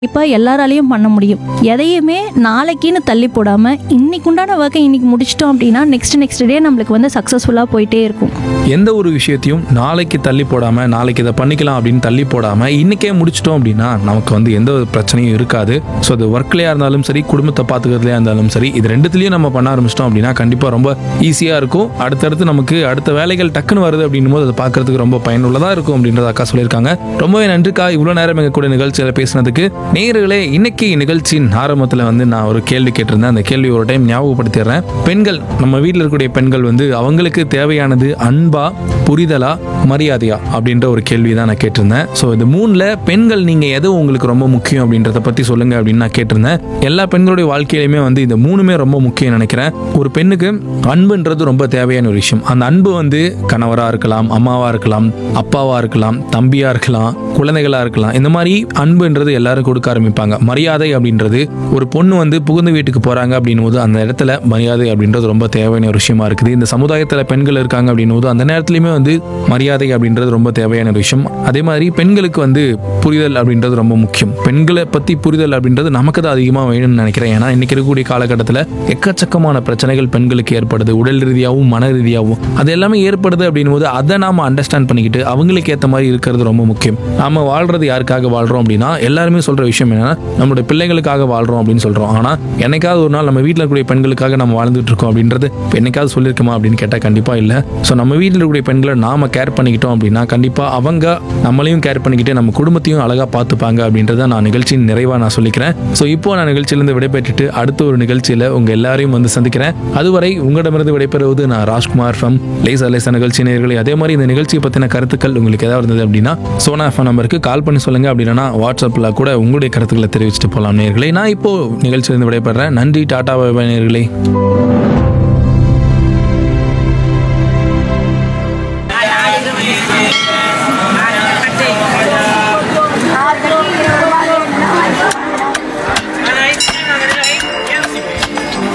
இப்போ எல்லாராலையும் பண்ண முடியும் எதையுமே நாளைக்குன்னு தள்ளி போடாமல் இன்னைக்கு உண்டான ஒர்க்கை இன்னைக்கு முடிச்சிட்டோம் அப்படின்னா நெக்ஸ்ட் நெக்ஸ்ட் டே நம்மளுக்கு வந்து சக்ஸஸ்ஃபுல்லாக போயிட்டே இருக்கும் எந்த ஒரு விஷயத்தையும் நாளைக்கு தள்ளி போடாம நாளைக்கு இதை பண்ணிக்கலாம் அப்படின்னு தள்ளி போடாம இன்னைக்கே முடிச்சிட்டோம் அப்படின்னா நமக்கு வந்து எந்த ஒரு பிரச்சனையும் இருக்காது ஸோ அது ஒர்க்லயா இருந்தாலும் சரி குடும்பத்தை பார்த்துக்கிறதுலையா இருந்தாலும் சரி இது ரெண்டுத்துலயும் நம்ம பண்ண ஆரம்பிச்சிட்டோம் அப்படின்னா கண்டிப்பா ரொம்ப ஈஸியா இருக்கும் அடுத்தடுத்து நமக்கு அடுத்த வேலைகள் டக்குன்னு வருது அப்படின்னும் போது அதை பார்க்கறதுக்கு ரொம்ப பயனுள்ளதா இருக்கும் அப்படின்றத அக்கா சொல்லியிருக்காங்க ரொம்பவே நன்றிக்கா இவ்வளோ நேரம் எங்க கூட நிகழ்ச்சியில பேசினதுக்கு நேயர்களே இன்னைக்கு நிகழ்ச்சியின் ஆரம்பத்தில் வந்து நான் ஒரு கேள்வி கேட்டிருந்தேன் அந்த கேள்வி ஒரு டைம் ஞாபகப்படுத்திடுறேன் பெண்கள் நம்ம வீட்டில் இருக்கக்கூடிய பெண்கள் வந்து அவங்களுக்கு தேவையானது அன்பா புரிதலா மரியாதையா அப்படின்ற ஒரு கேள்வி தான் நான் கேட்டிருந்தேன் ஸோ இந்த மூணில் பெண்கள் நீங்கள் எது உங்களுக்கு ரொம்ப முக்கியம் அப்படின்றத பற்றி சொல்லுங்க அப்படின்னு நான் கேட்டிருந்தேன் எல்லா பெண்களுடைய வாழ்க்கையிலுமே வந்து இந்த மூணுமே ரொம்ப முக்கியம் நினைக்கிறேன் ஒரு பெண்ணுக்கு அன்புன்றது ரொம்ப தேவையான ஒரு விஷயம் அந்த அன்பு வந்து கணவராக இருக்கலாம் அம்மாவாக இருக்கலாம் அப்பாவாக இருக்கலாம் தம்பியாக இருக்கலாம் குழந்தைகளாக இருக்கலாம் இந்த மாதிரி அன்புன்றது எல்லாரும் கொடுக்க ஆரம்பிப்பாங்க மரியாதை அப்படின்றது ஒரு பொண்ணு வந்து புகுந்த வீட்டுக்கு போகிறாங்க அப்படின்னும் போது அந்த இடத்துல மரியாதை அப்படின்றது ரொம்ப தேவையான ஒரு விஷயமா இருக்குது இந்த சமுதாயத்தில் பெண்கள் இருக்காங்க அப்படின்னும் போது அந்த நேரத்துலையுமே வந்து மரியாதை அப்படின்றது ரொம்ப தேவையான ஒரு விஷயம் அதே மாதிரி பெண்களுக்கு வந்து புரிதல் அப்படின்றது ரொம்ப முக்கியம் பெண்களை பற்றி புரிதல் அப்படின்றது நமக்கு தான் அதிகமாக வேணும்னு நினைக்கிறேன் ஏன்னா இன்னைக்கு இருக்கக்கூடிய காலகட்டத்தில் எக்கச்சக்கமான பிரச்சனைகள் பெண்களுக்கு ஏற்படுது உடல் ரீதியாகவும் மன ரீதியாகவும் அது எல்லாமே ஏற்படுது அப்படின்னும் போது அதை நாம அண்டர்ஸ்டாண்ட் பண்ணிக்கிட்டு அவங்களுக்கு ஏற்ற மாதிரி இருக்கிறது ரொம்ப முக்கியம் நாம வாழ்றது யாருக்காக வாழ்றோம் அப்படின்னா எல்லாருமே சொல்ற விஷயம் என்னன்னா நம்மளுடைய பிள்ளைகளுக்காக வாழ்றோம் அப்படின்னு சொல்றோம் ஆனா என்னைக்காவது ஒரு நாள் நம்ம வீட்டில் இருக்கக்கூடிய பெண்களுக்காக நம்ம வாழ்ந்துட்டு இருக்கோம் அப்படின்றது என்னைக்காவது சொல்லியிருக்கோமா அப்படின்னு கேட்டால் கண்டிப்பா இல்லை ஸோ நம்ம வீட்டில் இருக்கக்கூடிய பெண்களை நாம கேர் பண்ணிக்கிட்டோம் அப்படின்னா கண்டிப்பா அவங்க நம்மளையும் கேர் பண்ணிக்கிட்டு நம்ம குடும்பத்தையும் அழகா பார்த்துப்பாங்க அப்படின்றத நான் நிகழ்ச்சியின் நிறைவா நான் சொல்லிக்கிறேன் ஸோ இப்போ நான் நிகழ்ச்சியிலிருந்து விடைபெற்றுட்டு அடுத்த ஒரு நிகழ்ச்சியில உங்க எல்லாரையும் வந்து சந்திக்கிறேன் அதுவரை உங்களிடமிருந்து விடைபெறுவது நான் ராஜ்குமார் ஃப்ரம் லேசா லேசா நிகழ்ச்சி நேயர்களே அதே மாதிரி இந்த நிகழ்ச்சியை பற்றின கருத்துக்கள் உங்களுக்கு ஏதாவது இருந்தது அப்படின்னா சோனா எஃப்எம் நம்பருக்கு கால் பண்ணி சொல்லுங்க அப்படின்னா வாட்ஸ்அப்பில் கூட உங்களுடைய கருத்துக்களை தெரிவிச்சுட்டு போகலாம் நேயர்களே நான் இப்போ நிகழ்ச்சியிலிருந்து விடைபெறேன் நன்றி டாடா பாய் பாய் நேயர்களே